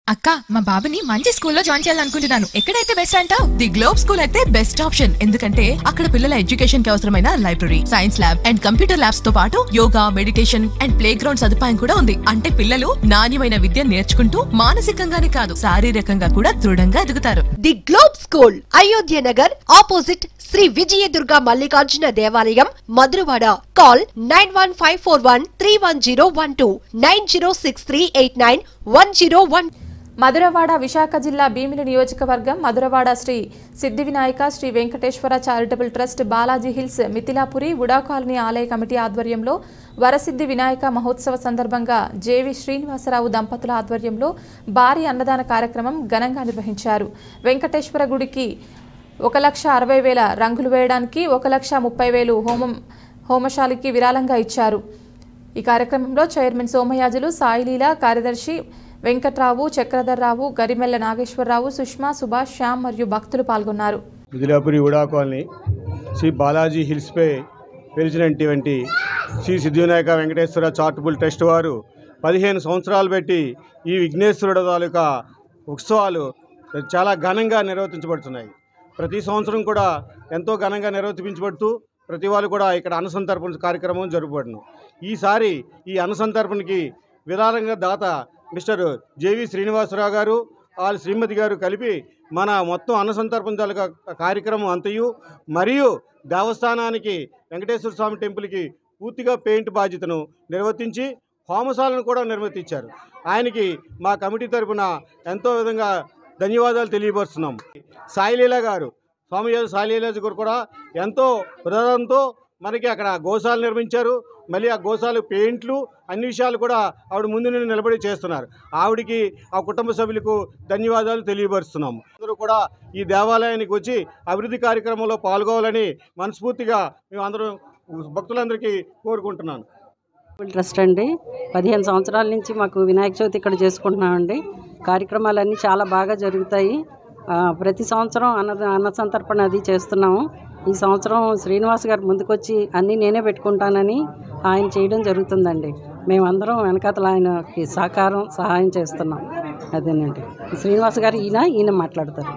అక్క మా బాబుని మంచి స్కూల్లో జాయిన్ చేయాలనుకుంటున్నాను ఎక్కడైతే బెస్ట్ అంటావు ది గ్లోబ్ స్కూల్ అయితే బెస్ట్ ఆప్షన్ ఎందుకంటే అక్కడ పిల్లల ఎడ్యుకేషన్ కి అవసరమైన library science lab and computer labs తో పాటు yoga meditation and playground సదుపాయం కూడా ఉంది అంటే పిల్లలు నాణ్యమైన విద్య నేర్చుకుంటూ మానసికంగానే కాదు శారీరకంగా కూడా దృఢంగా ఎదుగుతారు the Globe school Ayodhya Nagar opposite Shri Vijayadurga Mallikarjuna దేవాలయం Madhurawada call nine one five four one three one zero one two nine zero six three eight nine one zero one Madhurawada Visakha జిల్లా భీమిలి నియోజకవర్గం Madhurawada Shri Siddhi Vinayaka Shri Venkateswara charitable trust Balaji hills Mithilapuri UDA colony ఆలయ కమిటీ ఆధ్వర్యంలో వరసిద్ధి వినాయక మహోత్సవ సందర్భంగా జేవి శ్రీనివాసరావు దంపతుల ఆధ్వర్యంలో భారీ అన్నదాన కార్యక్రమం ఘనంగా నిర్వహించారు వెంకటేశ్వర గుడికి ఒక లక్ష అరవై వేల రంగులు వేయడానికి ఒక లక్ష ముప్పై వేలు హోమం హోమశాలికి విరాళంగా ఇచ్చారు ఈ కార్యక్రమంలో చైర్మన్ సోమయాజులు సాయిలీల కార్యదర్శి వెంకట్రావు చక్రధర్రావు గరిమెల్ల నాగేశ్వరరావు సుష్మా సుభాష్ శ్యామ్ మరియు భక్తులు పాల్గొన్నారు మిదిలాపురి ఉడా కాలనీ శ్రీ బాలాజీ హిల్స్పై పిలిచినటువంటి శ్రీ సిద్ధివినాయక వెంకటేశ్వర చారిటబుల్ ట్రస్ట్ వారు పదిహేను సంవత్సరాలు పెట్టి ఈ విఘ్నేశ్వరుడు తాలూకా ఉత్సవాలు చాలా ఘనంగా నిర్వర్తించబడుతున్నాయి ప్రతి సంవత్సరం కూడా ఎంతో ఘనంగా నిర్వర్తించబడుతూ ప్రతి వాళ్ళు కూడా ఇక్కడ అన్నసంతర్పణ కార్యక్రమం జరుపుబడును ఈసారి ఈ అన్నసంతర్పణకి విరాళంగా దాత మిస్టర్ జేవి శ్రీనివాసరావు గారు వాళ్ళ శ్రీమతి గారు కలిపి మన మొత్తం అన్నసంతర్పణ తాలూకా కార్యక్రమం అంతయు మరియు దేవస్థానానికి వెంకటేశ్వర స్వామి టెంపుల్కి పూర్తిగా పెయింట్ బాధ్యతను నిర్వర్తించి హోమశాలను కూడా నిర్వర్తించారు ఆయనకి మా కమిటీ తరపున ఎంతో విధంగా ధన్యవాదాలు తెలియపరుస్తున్నాం సాయిలీల గారు స్వామి సాయిలీల గారు కూడా ఎంతో హృదయంతో మనకి అక్కడ గోశాలు నిర్మించారు మళ్ళీ ఆ గోశాలు పెయింట్లు అన్ని విషయాలు కూడా ఆవిడ ముందు నుండి నిలబడి చేస్తున్నారు ఆవిడికి ఆ కుటుంబ సభ్యులకు ధన్యవాదాలు తెలియపరుస్తున్నాము అందరూ కూడా ఈ దేవాలయానికి వచ్చి అభివృద్ధి కార్యక్రమంలో పాల్గొవాలని మనస్ఫూర్తిగా మేము అందరం భక్తులందరికీ కోరుకుంటున్నాను ట్రస్ట్ అండి పదిహేను సంవత్సరాల నుంచి మాకు వినాయక చవితి ఇక్కడ చేసుకుంటున్నామండి కార్యక్రమాలన్నీ చాలా బాగా జరుగుతాయి ఆ, ప్రతి సంవత్సరం అన్న అన్న సంతర్పణ అది చేస్తున్నాము ఈ సంవత్సరం శ్రీనివాస్ గారు ముందుకొచ్చి అన్నీ నేనే పెట్టుకుంటానని ఆయన చేయడం జరుగుతుందండి మేమందరం వెనకాతల ఆయనకి సహకారం సహాయం చేస్తున్నాం అదేనండి శ్రీనివాస్ గారు ఈయన ఈయన మాట్లాడతారు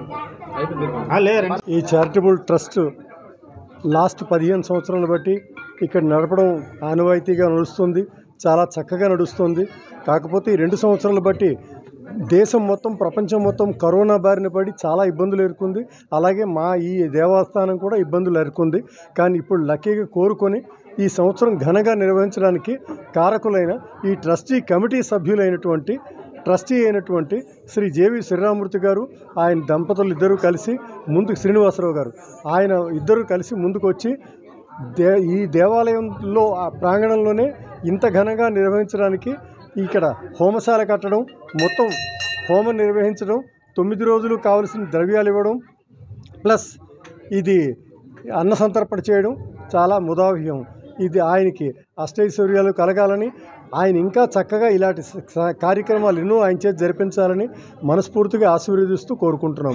ఈ చారిటబుల్ ట్రస్ట్ లాస్ట్ పదిహేను సంవత్సరాలను బట్టి ఇక్కడ నడపడం ఆనవాయితీగా నడుస్తుంది చాలా చక్కగా నడుస్తుంది కాకపోతే ఈ రెండు సంవత్సరాలు బట్టి దేశం మొత్తం ప్రపంచం మొత్తం కరోనా బారిన పడి చాలా ఇబ్బందులు ఎదుర్కొంది అలాగే మా ఈ దేవస్థానం కూడా ఇబ్బందులు ఎదుర్కొంది కానీ ఇప్పుడు లక్కీగా కోరుకొని ఈ సంవత్సరం ఘనంగా నిర్వహించడానికి కారకులైన ఈ ట్రస్టీ కమిటీ సభ్యులైనటువంటి ట్రస్టీ అయినటువంటి శ్రీ జేవి శ్రీరామూర్తి గారు ఆయన దంపతులు ఇద్దరూ కలిసి ముందుకు శ్రీనివాసరావు గారు ఆయన ఇద్దరు కలిసి ముందుకు వచ్చి దే ఈ దేవాలయంలో ఆ ప్రాంగణంలోనే ఇంత ఘనంగా నిర్వహించడానికి ఇక్కడ హోమశాల కట్టడం మొత్తం హోమం నిర్వహించడం తొమ్మిది రోజులు కావలసిన ద్రవ్యాలు ఇవ్వడం ప్లస్ ఇది అన్న సంతర్పణ చేయడం చాలా ముదావహ్యం ఇది ఆయనకి అష్టైశ్వర్యాలు కలగాలని ఆయన ఇంకా చక్కగా ఇలాంటి స- కార్యక్రమాలు ఎన్నో ఆయన చేతి జరిపించాలని మనస్ఫూర్తిగా ఆశీర్వదిస్తూ కోరుకుంటున్నాం